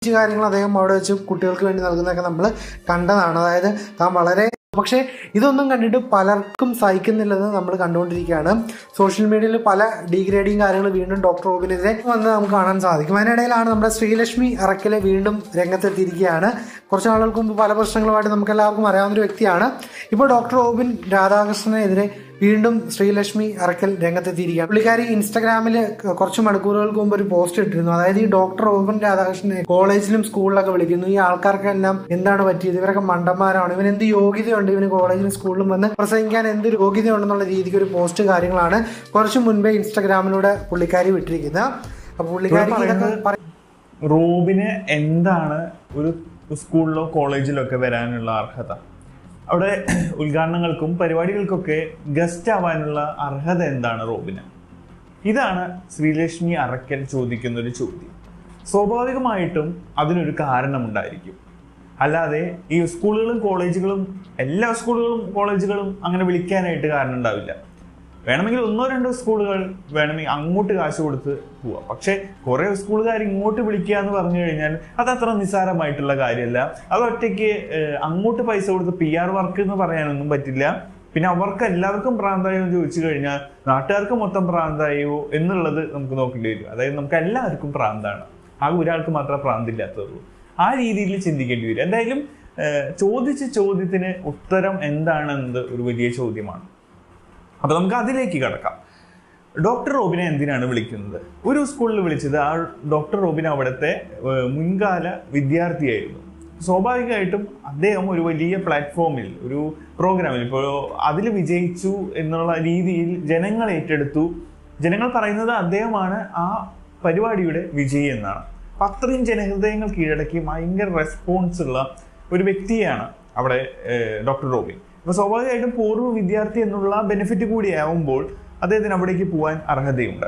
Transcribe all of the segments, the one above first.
speech കാര്യങ്ങൾ അദ്ദേഹം അവിടെ വെച്ച് കുട്ടികൾക്ക് വേണ്ടി നൽകുന്നതൊക്കെ നമ്മൾ കണ്ടതാണ് അതായത് താൻ വളരെ പക്ഷേ ഇതൊന്നും കണ്ടിട്ട് പലർക്കും സഹിക്കുന്നില്ലെന്ന് നമ്മൾ കണ്ടുകൊണ്ടിരിക്കുകയാണ് സോഷ്യൽ മീഡിയയിൽ പല ഡീഗ്രേഡിങ് കാര്യങ്ങൾ വീണ്ടും ഡോക്ടർ റോബിനെതിരെ വന്ന് നമുക്ക് കാണാൻ സാധിക്കും അതിനിടയിലാണ് നമ്മുടെ ശ്രീലക്ഷ്മി അറക്കലെ വീണ്ടും രംഗത്തെത്തിയിരിക്കുകയാണ് കുറച്ച് നാളുകൾക്ക് മുമ്പ് പല പ്രശ്നങ്ങളുമായിട്ട് നമുക്ക് എല്ലാവർക്കും അറിയാവുന്ന ഒരു വ്യക്തിയാണ് ഇപ്പോൾ ഡോക്ടർ റോബിൻ രാധാകൃഷ്ണനെതിരെ വീണ്ടും ശ്രീലക്ഷ്മി അറക്കൽ രംഗത്തെത്തിയിരിക്കുകയാണ് പുള്ളിക്കാരി ഇൻസ്റ്റാഗ്രാമിൽ കുറച്ച് മണിക്കൂറുകൾക്ക് മുമ്പ് ഒരു പോസ്റ്റ് ഇട്ടിരുന്നു അതായത് ഈ ഡോക്ടർ റോബിൻ രാധാകൃഷ്ണനെ കോളേജിലും സ്കൂളിലൊക്കെ വിളിക്കുന്നു ഈ ആൾക്കാർക്കെല്ലാം എന്താണ് പറ്റിയത് ഇവരൊക്കെ മണ്ടന്മാരാണ് ഇവന് എന്ത് യോഗ്യതയുണ്ട് ഇവന് കോളേജിലും സ്കൂളിലും വന്ന് പ്രസംഗിക്കാൻ എന്ത് യോഗ്യതയുണ്ടെന്നുള്ള രീതിക്ക് ഒരു പോസ്റ്റ് കാര്യങ്ങളാണ് കുറച്ച് മുൻപേ ഇൻസ്റ്റാഗ്രാമിലൂടെ പുള്ളിക്കാരി വിട്ടിരിക്കുന്നത് അപ്പോൾ പുള്ളിക്കാരി ഇതൊക്കെ പറ- റോബിന് എന്താണ് ഒരു സ്കൂളിലോ കോളേജിലോ ഒക്കെ വരാനുള്ള അർഹത അവിടെ ഉദ്ഘാടനങ്ങൾക്കും പരിപാടികൾക്കൊക്കെ ഗസ്റ്റ് ആവാനുള്ള അർഹത എന്താണ് റോബിന് ഇതാണ് ശ്രീലക്ഷ്മി അറക്കൽ ചോദിക്കുന്ന ഒരു ചോദ്യം സ്വാഭാവികമായിട്ടും അതിനൊരു കാരണമുണ്ടായിരിക്കും അല്ലാതെ ഈ സ്കൂളുകളും കോളേജുകളും എല്ലാ സ്കൂളുകളും കോളേജുകളും അങ്ങനെ വിളിക്കാനായിട്ട് കാരണം ഉണ്ടാവില്ല വേണമെങ്കിൽ ഒന്നോ രണ്ടോ സ്കൂളുകൾ വേണമെങ്കിൽ അങ്ങോട്ട് കാശ് കൊടുത്ത് പോവാം പക്ഷേ കുറേ സ്കൂളുകാർ ഇങ്ങോട്ട് വിളിക്കുക എന്ന് പറഞ്ഞു കഴിഞ്ഞാൽ അത് അത്ര നിസ്സാരമായിട്ടുള്ള കാര്യമല്ല അത് ഒറ്റയ്ക്ക് ഏഹ്, അങ്ങോട്ട് പൈസ കൊടുത്ത് പി ആർ വർക്ക് എന്ന് പറയാനൊന്നും പറ്റില്ല പിന്നെ അവർക്ക് എല്ലാവർക്കും പ്രാന്തായോ എന്ന് ചോദിച്ചു കഴിഞ്ഞാൽ നാട്ടുകാർക്ക് മൊത്തം പ്രാന്തായോ എന്നുള്ളത് നമുക്ക് നോക്കേണ്ടി വരും അതായത് നമുക്ക് എല്ലാവർക്കും പ്രാന്താണ് ആകെ ഒരാൾക്ക് മാത്രമേ പ്രാന്തില്ലാത്തതുള്ളൂ ആ രീതിയിൽ ചിന്തിക്കേണ്ടി വരും എന്തായാലും ഏഹ്, ചോദിച്ച ചോദ്യത്തിന് ഉത്തരം എന്താണെന്നത് ഒരു വലിയ ചോദ്യമാണ് അപ്പൊ നമുക്ക് അതിലേക്ക് കടക്കാം ഡോക്ടർ റോബിനെ എന്തിനാണ് വിളിക്കുന്നത് ഒരു സ്കൂളിൽ വിളിച്ചത് ആ ഡോക്ടർ റോബിൻ അവിടുത്തെ ഏഹ്, മുൻകാല വിദ്യാർത്ഥിയായിരുന്നു സ്വാഭാവികമായിട്ടും അദ്ദേഹം ഒരു വലിയ പ്ലാറ്റ്ഫോമിൽ ഒരു പ്രോഗ്രാമിൽ ഇപ്പോൾ അതിൽ വിജയിച്ചു എന്നുള്ള രീതിയിൽ ജനങ്ങൾ ഏറ്റെടുത്തു ജനങ്ങൾ പറയുന്നത് അദ്ദേഹമാണ് ആ പരിപാടിയുടെ വിജയി എന്നാണ് അപ്പൊ അത്രയും ജനഹൃദയങ്ങൾ കീഴടക്കി ഭയങ്കര റെസ്പോൺസ് ഉള്ള ഒരു വ്യക്തിയാണ് അവിടെ ഏഹ്, ഡോക്ടർ റോബിൻ അപ്പൊ സ്വാഭാവികമായിട്ടും പൂർവ്വ വിദ്യാർത്ഥി എന്നുള്ള ബെനിഫിറ്റ് കൂടിയാവുമ്പോൾ അദ്ദേഹത്തിന് അവിടേക്ക് പോകാൻ അർഹതയുണ്ട്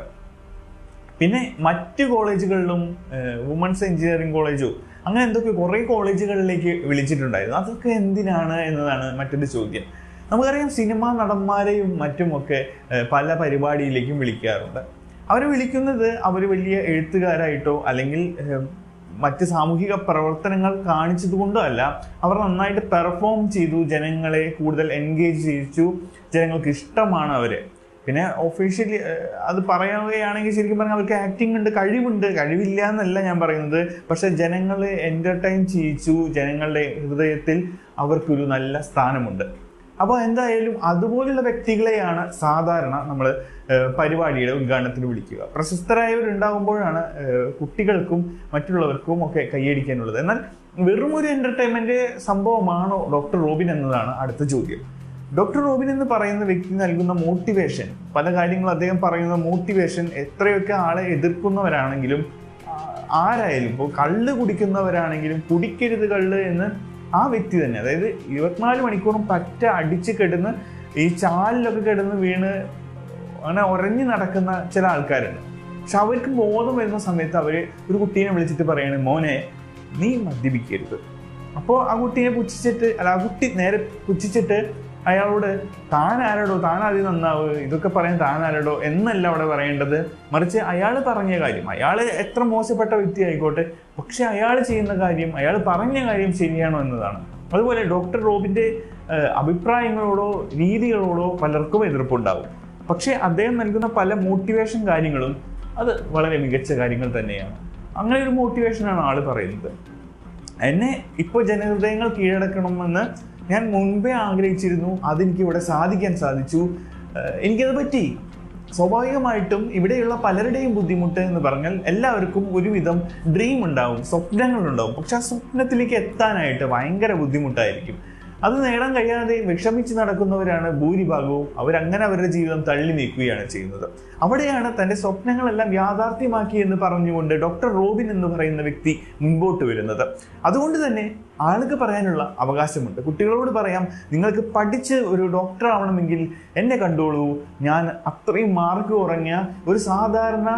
പിന്നെ മറ്റ് കോളേജുകളിലും വുമൻസ് എഞ്ചിനീയറിംഗ് കോളേജോ അങ്ങനെ എന്തൊക്കെ കുറേ കോളേജുകളിലേക്ക് വിളിച്ചിട്ടുണ്ടായിരുന്നു അതൊക്കെ എന്തിനാണ് എന്നതാണ് മറ്റൊരു ചോദ്യം നമുക്കറിയാം സിനിമാ നടന്മാരെയും മറ്റുമൊക്കെ ഏഹ്, പല പരിപാടിയിലേക്കും വിളിക്കാറുണ്ട് അവരെ വിളിക്കുന്നത് അവർ വലിയ എഴുത്തുകാരായിട്ടോ അല്ലെങ്കിൽ ഏഹ്, മറ്റ് സാമൂഹിക പ്രവർത്തനങ്ങൾ കാണിച്ചതുകൊണ്ടോ അല്ല അവർ നന്നായിട്ട് പെർഫോം ചെയ്തു ജനങ്ങളെ കൂടുതൽ എൻഗേജ് ചെയ്യിച്ചു ജനങ്ങൾക്ക് ഇഷ്ടമാണ് അവരെ പിന്നെ ഒഫീഷ്യലി അത് പറയുകയാണെങ്കിൽ ശരിക്കും പറഞ്ഞാൽ അവർക്ക് ആക്ടിംഗ് ഉണ്ട് കഴിവുണ്ട് കഴിവില്ല എന്നല്ല ഞാൻ പറയുന്നത് പക്ഷെ ജനങ്ങളെ എന്റർടൈൻ ചെയ്യിച്ചു ജനങ്ങളുടെ ഹൃദയത്തിൽ അവർക്കൊരു നല്ല സ്ഥാനമുണ്ട് അപ്പോൾ എന്തായാലും അതുപോലുള്ള വ്യക്തികളെയാണ് സാധാരണ നമ്മൾ പരിപാടിയുടെ ഉദ്ഘാടനത്തിന് വിളിക്കുക പ്രശസ്തരായവരുണ്ടാകുമ്പോഴാണ് ഏഹ്, കുട്ടികൾക്കും മറ്റുള്ളവർക്കും ഒക്കെ കൈയടിക്കാനുള്ളത് എന്നാൽ വെറും ഒരു എന്റർടൈൻമെന്റ് സംഭവമാണോ ഡോക്ടർ റോബിൻ എന്നതാണ് അടുത്ത ചോദ്യം ഡോക്ടർ റോബിൻ എന്ന് പറയുന്ന വ്യക്തി നൽകുന്ന മോട്ടിവേഷൻ പല കാര്യങ്ങളും അദ്ദേഹം പറയുന്ന മോട്ടിവേഷൻ എത്രയൊക്കെ ആളെ എതിർക്കുന്നവരാണെങ്കിലും ആ, ആരായാലും ഇപ്പോൾ കള്ള് കുടിക്കുന്നവരാണെങ്കിലും കുടിക്കരുത് കള്ള് എന്ന് ആ വ്യക്തി തന്നെ അതായത് ഇരുപത്തിനാല് മണിക്കൂറും പറ്റ അടിച്ച് കിടന്ന് ഈ ചാലിലൊക്കെ കിടന്ന് വീണ് അങ്ങനെ ഉറഞ്ഞു നടക്കുന്ന ചില ആൾക്കാരുണ്ട് പക്ഷെ അവർക്ക് ബോധം വരുന്ന സമയത്ത് അവര് ഒരു കുട്ടീനെ വിളിച്ചിട്ട് പറയണേ മോനെ നീ മദ്യപിക്കരുത് അപ്പോൾ ആ കുട്ടീനെ പുച്ഛിച്ചിട്ട് അല്ല ആ കുട്ടി നേരെ പുച്ഛിച്ചിട്ട് അയാളോട് താൻ ആരോടോ താൻ ആദ്യം നന്നാവ് ഇതൊക്കെ പറയാൻ താൻ ആരോടോ എന്നല്ല അവിടെ പറയേണ്ടത് മറിച്ച് അയാൾ പറഞ്ഞ കാര്യം അയാൾ എത്ര മോശപ്പെട്ട വ്യക്തി ആയിക്കോട്ടെ പക്ഷെ അയാൾ ചെയ്യുന്ന കാര്യം അയാൾ പറഞ്ഞ കാര്യം ശരിയാണോ എന്നതാണ് അതുപോലെ ഡോക്ടർ റോബിന്റെ ഏഹ്, അഭിപ്രായങ്ങളോടോ രീതികളോടോ പലർക്കും എതിർപ്പുണ്ടാവും പക്ഷേ അദ്ദേഹം നൽകുന്ന പല മോട്ടിവേഷൻ കാര്യങ്ങളും അത് വളരെ മികച്ച കാര്യങ്ങൾ തന്നെയാണ് അങ്ങനെ ഒരു മോട്ടിവേഷനാണ് ആള് പറയുന്നത് എന്നെ ഇപ്പോൾ ജനഹൃദയങ്ങൾ കീഴടക്കണമെന്ന് ഞാൻ മുൻപേ ആഗ്രഹിച്ചിരുന്നു അതെനിക്ക് ഇവിടെ സാധിക്കാൻ സാധിച്ചു ഏഹ് എനിക്കത് പറ്റി സ്വാഭാവികമായിട്ടും ഇവിടെയുള്ള പലരുടെയും ബുദ്ധിമുട്ട് എന്ന് പറഞ്ഞാൽ എല്ലാവർക്കും ഒരുവിധം ഡ്രീം ഉണ്ടാവും സ്വപ്നങ്ങളുണ്ടാവും പക്ഷെ ആ സ്വപ്നത്തിലേക്ക് എത്താനായിട്ട് ഭയങ്കര ബുദ്ധിമുട്ടായിരിക്കും അത് നേടാൻ കഴിയാതെ വിഷമിച്ച് നടക്കുന്നവരാണ് ഭൂരിഭാഗവും അവരങ്ങനെ അവരുടെ ജീവിതം തള്ളി നീക്കുകയാണ് ചെയ്യുന്നത് അവിടെയാണ് തന്റെ സ്വപ്നങ്ങളെല്ലാം യാഥാർത്ഥ്യമാക്കി എന്ന് പറഞ്ഞുകൊണ്ട് ഡോക്ടർ റോബിൻ എന്ന് പറയുന്ന വ്യക്തി മുൻപോട്ട് വരുന്നത് അതുകൊണ്ട് തന്നെ ആൾക്ക് പറയാനുള്ള അവകാശമുണ്ട് കുട്ടികളോട് പറയാം നിങ്ങൾക്ക് പഠിച്ച് ഒരു ഡോക്ടർ ആവണമെങ്കിൽ എന്നെ കണ്ടോളൂ ഞാൻ അത്രയും മാർക്ക് കുറഞ്ഞ ഒരു സാധാരണ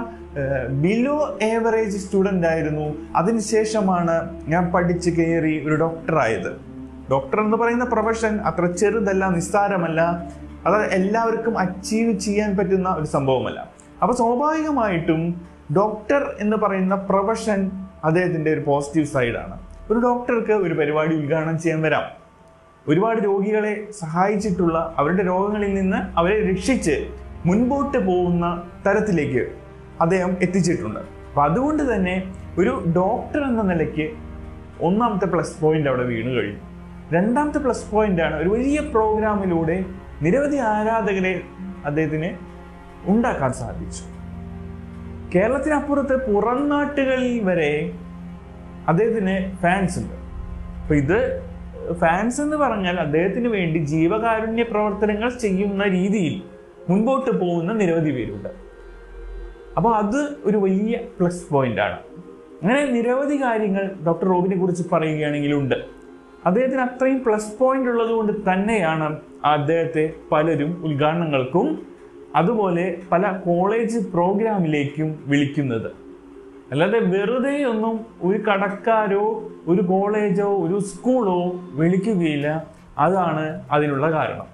ബിലോ ഏവറേജ് സ്റ്റുഡൻ്റ് ആയിരുന്നു അതിനുശേഷമാണ് ഞാൻ പഠിച്ച് കയറി ഒരു ഡോക്ടറായത് ഡോക്ടർ എന്ന് പറയുന്ന പ്രൊഫഷൻ അത്ര ചെറുതല്ല നിസ്സാരമല്ല അത് എല്ലാവർക്കും അച്ചീവ് ചെയ്യാൻ പറ്റുന്ന ഒരു സംഭവമല്ല അപ്പൊ സ്വാഭാവികമായിട്ടും ഡോക്ടർ എന്ന് പറയുന്ന പ്രൊഫഷൻ അദ്ദേഹത്തിൻ്റെ ഒരു പോസിറ്റീവ് സൈഡാണ് ഒരു ഡോക്ടർക്ക് ഒരു പരിപാടി ഉദ്ഘാടനം ചെയ്യാൻ വരാം ഒരുപാട് രോഗികളെ സഹായിച്ചിട്ടുള്ള അവരുടെ രോഗങ്ങളിൽ നിന്ന് അവരെ രക്ഷിച്ച് മുൻപോട്ട് പോകുന്ന തരത്തിലേക്ക് അദ്ദേഹം എത്തിച്ചിട്ടുണ്ട് അപ്പം അതുകൊണ്ട് തന്നെ ഒരു ഡോക്ടർ എന്ന നിലയ്ക്ക് ഒന്നാമത്തെ പ്ലസ് പോയിന്റ് അവിടെ വീണ് കഴിഞ്ഞു രണ്ടാമത്തെ പ്ലസ് പോയിന്റ് ആണ് ഒരു വലിയ പ്രോഗ്രാമിലൂടെ നിരവധി ആരാധകരെ അദ്ദേഹത്തിന് ഉണ്ടാക്കാൻ സാധിച്ചു കേരളത്തിനപ്പുറത്ത് പുറം നാട്ടുകളിൽ വരെ അദ്ദേഹത്തിന് ഫാൻസ് ഉണ്ട് അപ്പൊ ഇത് ഫാൻസ് എന്ന് പറഞ്ഞാൽ അദ്ദേഹത്തിന് വേണ്ടി ജീവകാരുണ്യ പ്രവർത്തനങ്ങൾ ചെയ്യുന്ന രീതിയിൽ മുൻപോട്ട് പോകുന്ന നിരവധി പേരുണ്ട് അപ്പോൾ അത് ഒരു വലിയ പ്ലസ് പോയിന്റ് ആണ് അങ്ങനെ നിരവധി കാര്യങ്ങൾ ഡോക്ടർ റോബിനെ കുറിച്ച് പറയുകയാണെങ്കിലുണ്ട് അദ്ദേഹത്തിന് അത്രയും പ്ലസ് പോയിന്റ് ഉള്ളത് കൊണ്ട് തന്നെയാണ് അദ്ദേഹത്തെ പലരും ഉദ്ഘാടനങ്ങൾക്കും അതുപോലെ പല കോളേജ് പ്രോഗ്രാമിലേക്കും വിളിക്കുന്നത് അല്ലാതെ വെറുതെ ഒന്നും ഒരു കടക്കാരോ ഒരു കോളേജോ ഒരു സ്കൂളോ വിളിക്കുകയില്ല അതാണ് അതിനുള്ള കാരണം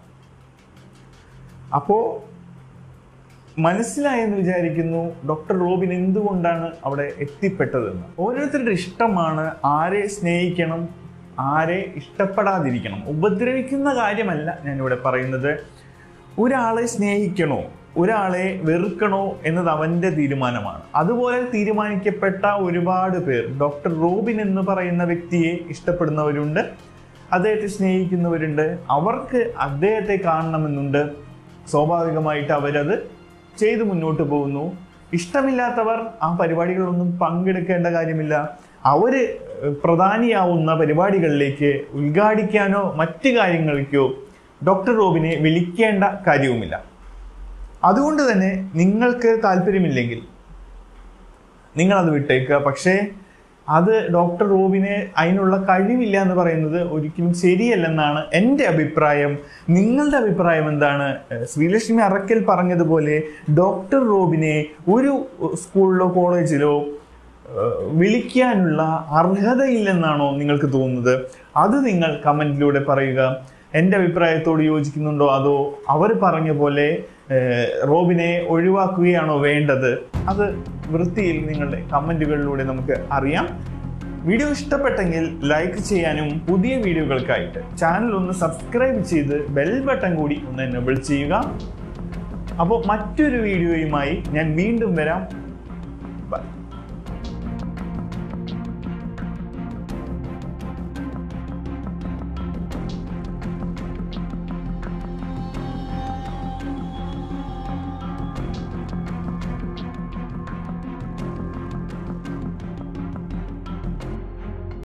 അപ്പോൾ മനസ്സിലായെന്ന് വിചാരിക്കുന്നു ഡോക്ടർ റോബിൻ എന്തുകൊണ്ടാണ് അവിടെ എത്തിപ്പെട്ടതെന്ന് ഓരോരുത്തരുടെ ഇഷ്ടമാണ് ആരെ സ്നേഹിക്കണം ആരെ ഇഷ്ടപ്പെടാതിരിക്കണം ഉപദ്രവിക്കുന്ന കാര്യമല്ല ഞാനിവിടെ പറയുന്നത് ഒരാളെ സ്നേഹിക്കണോ ഒരാളെ വെറുക്കണോ എന്നത് അവൻ്റെ തീരുമാനമാണ് അതുപോലെ തീരുമാനിക്കപ്പെട്ട ഒരുപാട് പേർ ഡോക്ടർ റോബിൻ എന്ന് പറയുന്ന വ്യക്തിയെ ഇഷ്ടപ്പെടുന്നവരുണ്ട് അദ്ദേഹത്തെ സ്നേഹിക്കുന്നവരുണ്ട് അവർക്ക് അദ്ദേഹത്തെ കാണണമെന്നുണ്ട് സ്വാഭാവികമായിട്ട് അവരത് ചെയ്തു മുന്നോട്ട് പോകുന്നു ഇഷ്ടമില്ലാത്തവർ ആ പരിപാടികളൊന്നും പങ്കെടുക്കേണ്ട കാര്യമില്ല അവര് പ്രധാനിയാവുന്ന പരിപാടികളിലേക്ക് ഉദ്ഘാടിക്കാനോ മറ്റു കാര്യങ്ങൾക്കോ ഡോക്ടർ റോബിനെ വിളിക്കേണ്ട കാര്യവുമില്ല അതുകൊണ്ട് തന്നെ നിങ്ങൾക്ക് താല്പര്യമില്ലെങ്കിൽ നിങ്ങളത് വിട്ടേക്കുക പക്ഷേ അത് ഡോക്ടർ റോബിന് അതിനുള്ള കഴിവില്ല എന്ന് പറയുന്നത് ഒരിക്കലും ശരിയല്ലെന്നാണ് എൻ്റെ അഭിപ്രായം നിങ്ങളുടെ അഭിപ്രായം എന്താണ് ഏഹ് ശ്രീലക്ഷ്മി അറക്കൽ പറഞ്ഞതുപോലെ ഡോക്ടർ റോബിനെ ഒരു സ്കൂളിലോ കോളേജിലോ ഏഹ് വിളിക്കാനുള്ള അർഹതയില്ലെന്നാണോ നിങ്ങൾക്ക് തോന്നുന്നത് അത് നിങ്ങൾ കമൻറ്റിലൂടെ പറയുക എൻ്റെ അഭിപ്രായത്തോട് യോജിക്കുന്നുണ്ടോ അതോ അവർ പറഞ്ഞ പോലെ ഏഹ് റോബിനെ ഒഴിവാക്കുകയാണോ വേണ്ടത് അത് വൃത്തിയിൽ നിങ്ങളുടെ കമൻറ്റുകളിലൂടെ നമുക്ക് അറിയാം വീഡിയോ ഇഷ്ടപ്പെട്ടെങ്കിൽ ലൈക്ക് ചെയ്യാനും പുതിയ വീഡിയോകൾക്കായിട്ട് ചാനൽ ഒന്ന് സബ്സ്ക്രൈബ് ചെയ്ത് ബെൽ ബട്ടൺ കൂടി ഒന്ന് എനബിൾ ചെയ്യുക അപ്പോൾ മറ്റൊരു വീഡിയോയുമായി ഞാൻ വീണ്ടും വരാം